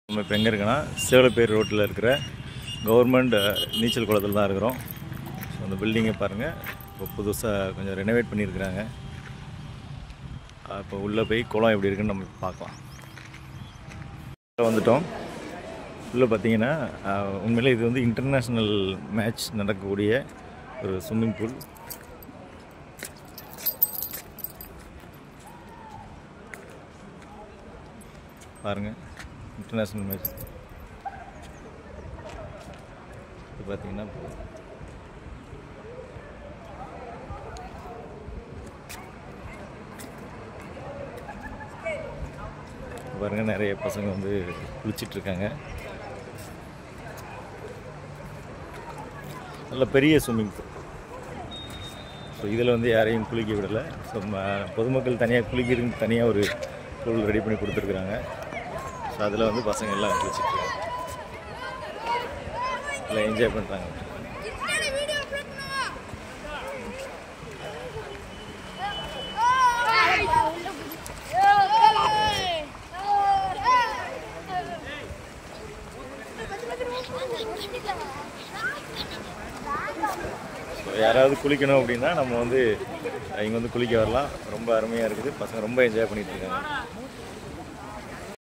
நம்ம இப்போ எங்கே இருக்கோன்னா சேவலப்பேர் ரோட்டில் இருக்கிற கவர்மெண்ட் நீச்சல் குளத்தில் தான் இருக்கிறோம் ஸோ அந்த பில்டிங்கை பாருங்கள் இப்போ புதுசாக கொஞ்சம் ரெனோவேட் பண்ணியிருக்கிறாங்க இப்போ உள்ளே போய் குளம் எப்படி இருக்குன்னு நம்ம பார்க்கலாம் உள்ள வந்துட்டோம் உள்ளே பார்த்தீங்கன்னா அஹ், உண்மையிலே இது வந்து இன்டர்நேஷ்னல் மேட்ச் நடக்கக்கூடிய ஒரு ஸ்விம்மிங் பூல் பாருங்கள் இன்டர்நேஷ்னல் மேட்ச் இது பார்த்தீங்கன்னா பாருங்கள் நிறைய பசங்க வந்து குளிச்சிட்டு இருக்காங்க நல்ல பெரிய ஸ்விம்மிங் பூல் ஸோ இதில் வந்து யாரையும் குளிக்க விடலை ஸோ ம- பொதுமக்கள் தனியாக குளிக்கிறதுக்கு தனியாக ஒரு பூல் ரெடி பண்ணி கொடுத்துருக்குறாங்க ஸோ அதில் வந்து பசங்க எல்லாம் குளிச்சிட்ருக்காங்க எல்லாம் என்ஜாய் பண்ணுறாங்க ஸோ யாராவது குளிக்கணும் அப்படின்னா நம்ம வந்து இங்கே வந்து குளிக்க வரலாம் ரொம்ப அருமையாக இருக்குது பசங்க ரொம்ப என்ஜாய் பண்ணிட்டு இருக்காங்க